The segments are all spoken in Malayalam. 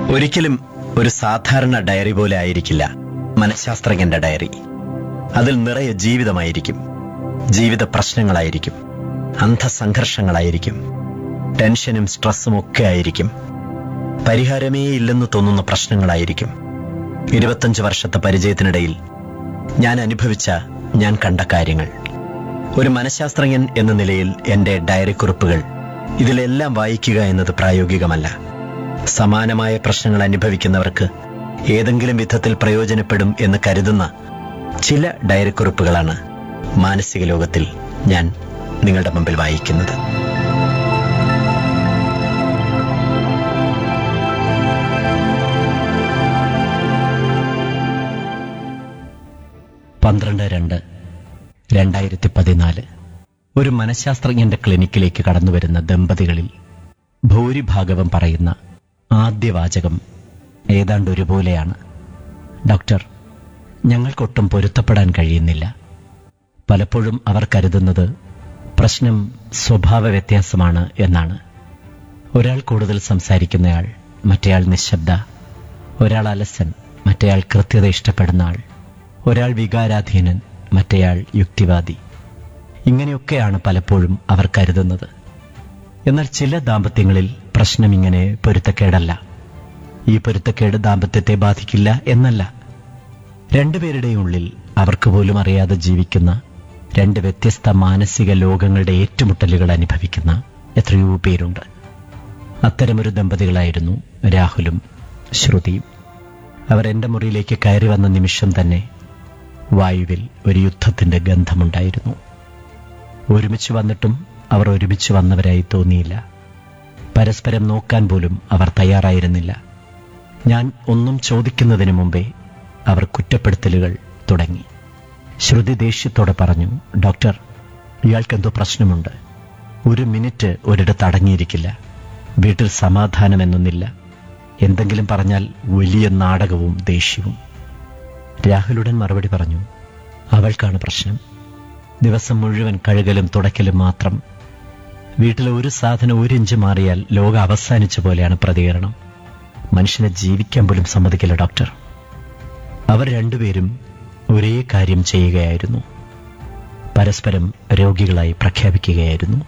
ഒരിക്കലും ഒരു സാധാരണ ഡയറി പോലെ ആയിരിക്കില്ല മനഃശാസ്ത്രജ്ഞന്റെ ഡയറി അതിൽ നിറയെ ജീവിതമായിരിക്കും ജീവിത പ്രശ്നങ്ങളായിരിക്കും അന്ധസംഘർഷങ്ങളായിരിക്കും ടെൻഷനും സ്ട്രെസ്സും ഒക്കെ ആയിരിക്കും പരിഹാരമേ ഇല്ലെന്ന് തോന്നുന്ന പ്രശ്നങ്ങളായിരിക്കും ഇരുപത്തഞ്ച് വർഷത്തെ പരിചയത്തിനിടയിൽ ഞാൻ അനുഭവിച്ച ഞാൻ കണ്ട കാര്യങ്ങൾ ഒരു മനഃശാസ്ത്രജ്ഞൻ എന്ന നിലയിൽ എന്റെ ഡയറി കുറിപ്പുകൾ ഇതിലെല്ലാം വായിക്കുക എന്നത് പ്രായോഗികമല്ല സമാനമായ പ്രശ്നങ്ങൾ അനുഭവിക്കുന്നവർക്ക് ഏതെങ്കിലും വിധത്തിൽ പ്രയോജനപ്പെടും എന്ന് കരുതുന്ന ചില ഡയറി കുറിപ്പുകളാണ് മാനസിക ലോകത്തിൽ ഞാൻ നിങ്ങളുടെ മുമ്പിൽ വായിക്കുന്നത് പന്ത്രണ്ട് രണ്ട് രണ്ടായിരത്തി പതിനാല് ഒരു മനഃശാസ്ത്രജ്ഞന്റെ ക്ലിനിക്കിലേക്ക് കടന്നുവരുന്ന ദമ്പതികളിൽ ഭൂരിഭാഗവും പറയുന്ന ആദ്യ വാചകം ഏതാണ്ട് ഒരുപോലെയാണ് ഡോക്ടർ ഞങ്ങൾക്കൊട്ടും പൊരുത്തപ്പെടാൻ കഴിയുന്നില്ല പലപ്പോഴും അവർ കരുതുന്നത് പ്രശ്നം സ്വഭാവ വ്യത്യാസമാണ് എന്നാണ് ഒരാൾ കൂടുതൽ സംസാരിക്കുന്നയാൾ മറ്റേയാൾ നിശബ്ദ ഒരാൾ അലസൻ മറ്റേയാൾ കൃത്യത ഇഷ്ടപ്പെടുന്ന ആൾ ഒരാൾ വികാരാധീനൻ മറ്റേയാൾ യുക്തിവാദി ഇങ്ങനെയൊക്കെയാണ് പലപ്പോഴും അവർ കരുതുന്നത് എന്നാൽ ചില ദാമ്പത്യങ്ങളിൽ പ്രശ്നം ഇങ്ങനെ പൊരുത്തക്കേടല്ല ഈ പൊരുത്തക്കേട് ദാമ്പത്യത്തെ ബാധിക്കില്ല എന്നല്ല രണ്ടുപേരുടെയും ഉള്ളിൽ അവർക്ക് പോലും അറിയാതെ ജീവിക്കുന്ന രണ്ട് വ്യത്യസ്ത മാനസിക ലോകങ്ങളുടെ ഏറ്റുമുട്ടലുകൾ അനുഭവിക്കുന്ന എത്രയോ പേരുണ്ട് അത്തരമൊരു ദമ്പതികളായിരുന്നു രാഹുലും ശ്രുതിയും അവർ എന്റെ മുറിയിലേക്ക് കയറി വന്ന നിമിഷം തന്നെ വായുവിൽ ഒരു യുദ്ധത്തിന്റെ ഗന്ധമുണ്ടായിരുന്നു ഒരുമിച്ച് വന്നിട്ടും അവർ ഒരുമിച്ച് വന്നവരായി തോന്നിയില്ല പരസ്പരം നോക്കാൻ പോലും അവർ തയ്യാറായിരുന്നില്ല ഞാൻ ഒന്നും ചോദിക്കുന്നതിന് മുമ്പേ അവർ കുറ്റപ്പെടുത്തലുകൾ തുടങ്ങി ശ്രുതി ദേഷ്യത്തോടെ പറഞ്ഞു ഡോക്ടർ ഇയാൾക്കെന്തോ പ്രശ്നമുണ്ട് ഒരു മിനിറ്റ് ഒരിടത്ത് അടങ്ങിയിരിക്കില്ല വീട്ടിൽ സമാധാനമെന്നൊന്നില്ല എന്തെങ്കിലും പറഞ്ഞാൽ വലിയ നാടകവും ദേഷ്യവും രാഹുലുടൻ മറുപടി പറഞ്ഞു അവൾക്കാണ് പ്രശ്നം ദിവസം മുഴുവൻ കഴുകലും തുടയ്ക്കലും മാത്രം വീട്ടിലെ ഒരു സാധനം ഒരു ഇഞ്ച് മാറിയാൽ ലോകം അവസാനിച്ച പോലെയാണ് പ്രതികരണം മനുഷ്യനെ ജീവിക്കാൻ പോലും സമ്മതിക്കില്ല ഡോക്ടർ അവർ രണ്ടുപേരും ഒരേ കാര്യം ചെയ്യുകയായിരുന്നു പരസ്പരം രോഗികളായി പ്രഖ്യാപിക്കുകയായിരുന്നു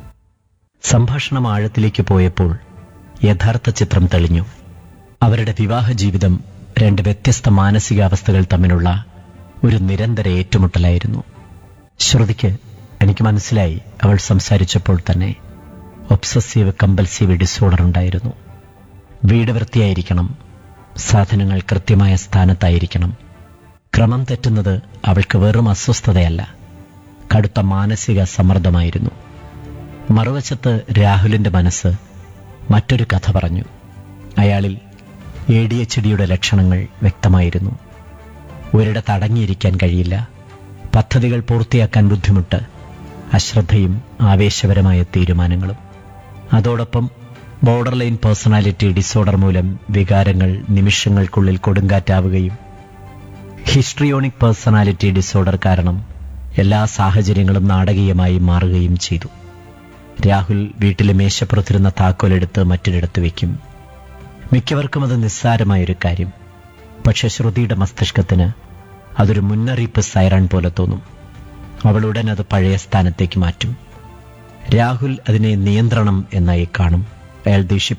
സംഭാഷണം ആഴത്തിലേക്ക് പോയപ്പോൾ യഥാർത്ഥ ചിത്രം തെളിഞ്ഞു അവരുടെ വിവാഹ ജീവിതം രണ്ട് വ്യത്യസ്ത മാനസികാവസ്ഥകൾ തമ്മിലുള്ള ഒരു നിരന്തര ഏറ്റുമുട്ടലായിരുന്നു ശ്രുതിക്ക് എനിക്ക് മനസ്സിലായി അവൾ സംസാരിച്ചപ്പോൾ തന്നെ ഒബ്സസീവ് കമ്പൽസീവ് ഡിസോർഡർ ഉണ്ടായിരുന്നു വീട് വൃത്തിയായിരിക്കണം സാധനങ്ങൾ കൃത്യമായ സ്ഥാനത്തായിരിക്കണം ക്രമം തെറ്റുന്നത് അവൾക്ക് വെറും അസ്വസ്ഥതയല്ല കടുത്ത മാനസിക സമ്മർദ്ദമായിരുന്നു മറുവശത്ത് രാഹുലിന്റെ മനസ്സ് മറ്റൊരു കഥ പറഞ്ഞു അയാളിൽ എ ഡി എച്ച് ഡിയുടെ ലക്ഷണങ്ങൾ വ്യക്തമായിരുന്നു ഒരിടത്ത് അടങ്ങിയിരിക്കാൻ കഴിയില്ല പദ്ധതികൾ പൂർത്തിയാക്കാൻ ബുദ്ധിമുട്ട് അശ്രദ്ധയും ആവേശപരമായ തീരുമാനങ്ങളും അതോടൊപ്പം ബോർഡർ ലൈൻ പേഴ്സണാലിറ്റി ഡിസോർഡർ മൂലം വികാരങ്ങൾ നിമിഷങ്ങൾക്കുള്ളിൽ കൊടുങ്കാറ്റാവുകയും ഹിസ്ട്രിയോണിക് പേഴ്സണാലിറ്റി ഡിസോർഡർ കാരണം എല്ലാ സാഹചര്യങ്ങളും നാടകീയമായി മാറുകയും ചെയ്തു രാഹുൽ വീട്ടിലെ മേശപ്പുറത്തിരുന്ന താക്കോലെടുത്ത് മറ്റൊരിടത്ത് വയ്ക്കും മിക്കവർക്കും അത് നിസ്സാരമായൊരു കാര്യം പക്ഷെ ശ്രുതിയുടെ മസ്തിഷ്കത്തിന് അതൊരു മുന്നറിയിപ്പ് സൈറൺ പോലെ തോന്നും അവൾ ഉടൻ അത് പഴയ സ്ഥാനത്തേക്ക് മാറ്റും രാഹുൽ അതിനെ നിയന്ത്രണം എന്നായി കാണും അയാൾ ദേഷ്യപ്പെടും